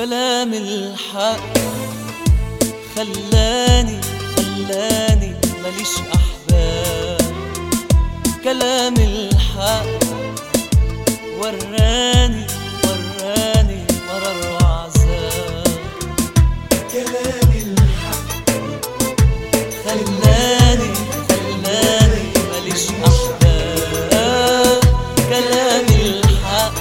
كلام الحق خلاني خلاني ماليش أحباب كلام الحق وراني وراني مرر وعذاب كلام الحق خلاني خلاني ماليش أحباب كلام الحق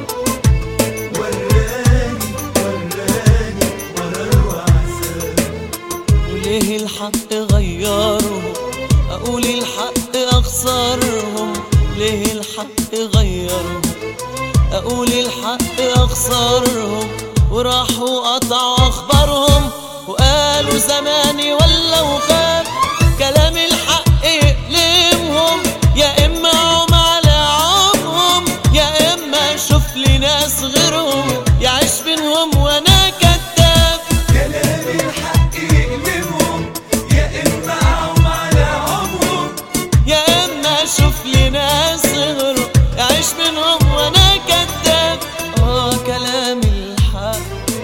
وراني وراني مرر وعذاب وليه الحق غيرهم أقول الحق أخسرهم ليه الحق غيرهم أقول الحق أخسرهم وراحوا قطعوا أخبارهم وقالوا زماني ولا وغاب كلام الحق يقلمهم يا إما عم على عمهم يا إما شوف لي ناس غيرهم يعيش بينهم وأنا كذاب كلام الحق يقلبهم يا إما أعوم على عمرهم يا اما اشوف لي ناس غيره يعيش منهم وانا كذاب اه كلام الحق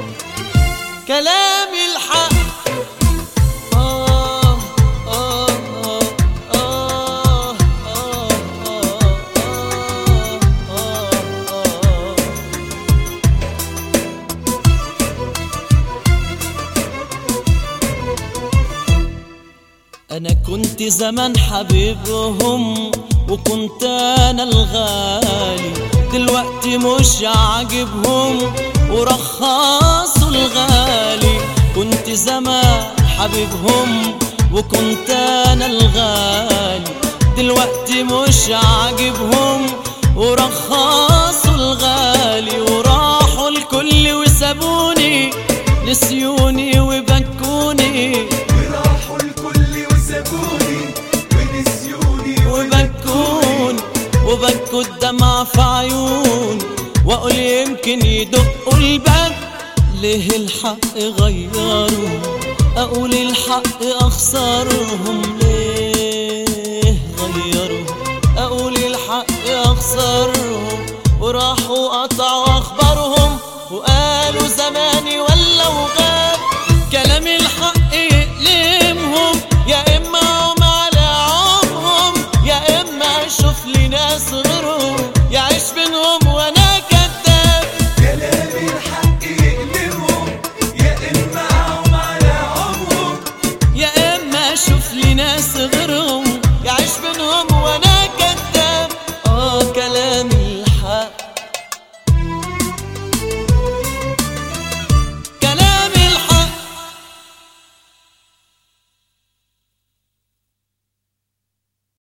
كلام الحق آه آه آه آه آه آه آه آه انا كنت زمان حبيبهم وكنت انا الغالي دلوقتي مش عاجبهم ورخصوا الغالي كنت زمان حبيبهم وكنت انا الغالي دلوقتي مش عاجبهم ورخصوا الغالي وراحوا الكل وسابوني نسيوني وبكوني وراحوا الكل وسابوني ونسيوني وبكون وبكوا الدمع في عيون واقول يمكن يدقوا الباب ليه الحق غيروا اقول الحق اخسرهم ليه غيروا اقول الحق اخسرهم وراحوا قطعوا اخبارهم وقالوا زماني ولا وغاب كلام الحق يقلمهم يا اما عم على عمهم يا اما اشوف لي ناس غيرهم يعيش بينهم وانا كذاب كلام الحق يقلبهم يا إما أعوم على عمرهم يا اما اشوف لي ناس غيرهم